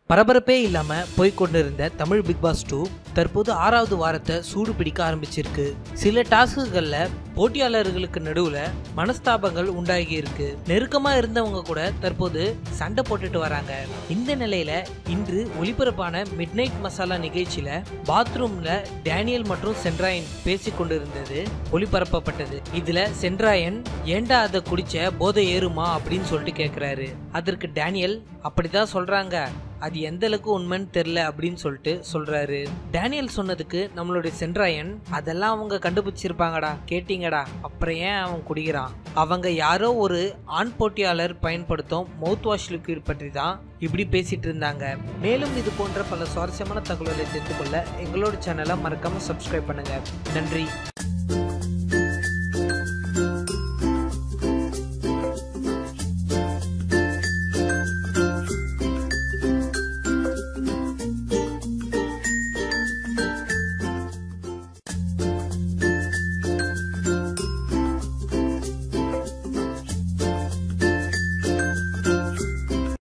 பரபரப்பே இல்லாம போய்க்கொண்டிருந்த Tamil Bigg Boss two தற்போது ஆறாவது வாரத்தை சூடு பிடிக்க ஆரம்பிச்சிருக்கு சில டாஸ்குகள்ல போட்டியாளர்களுக்கு நடுவுல மனஸ்தாபங்கள் உண்டாகி இருக்கு நெருக்கமா இருந்தவங்க கூட தற்போது சண்டை போட்டுட்டு வராங்க இந்த நிலையில இன்று ஒளிபரப்பான மிட் நைட் மசாலா நிகழ்ச்சியில பாத்ரூம்ல டேனியல் மற்றும் சென்ட்ராயன் பேசி கொண்டிருந்தது ஒளிபரப்பப்பட்டது இதுல சென்ட்ராயன் ஏண்டா அதை குடிச்ச போதை ஏறுமா அப்படின்னு சொல்லிட்டு கேக்குறாரு அதற்கு டேனியல் அப்படிதான் சொல்றாங்க அது எந்த அளவுக்கு உண்மைன்னு தெரில அப்படின்னு சொல்லிட்டு சொல்றாரு டேனியல் சொன்னதுக்கு நம்மளுடைய சென்ட்ராயன் அதெல்லாம் அவங்க கண்டுபிடிச்சிருப்பாங்கடா கேட்டீங்கடா அப்புறம் ஏன் அவன் குடிக்கிறான் அவங்க யாரோ ஒரு ஆண் போட்டியாளர் பயன்படுத்தும் மவுத் வாஷ் லிக்விட் பற்றி தான் இப்படி பேசிட்டு இருந்தாங்க மேலும் இது போன்ற பல சுவாரஸ்யமான தகவல்களை தெரிந்து கொள்ள எங்களோட சேனலை மறக்காம சப்ஸ்கிரைப் பண்ணுங்க நன்றி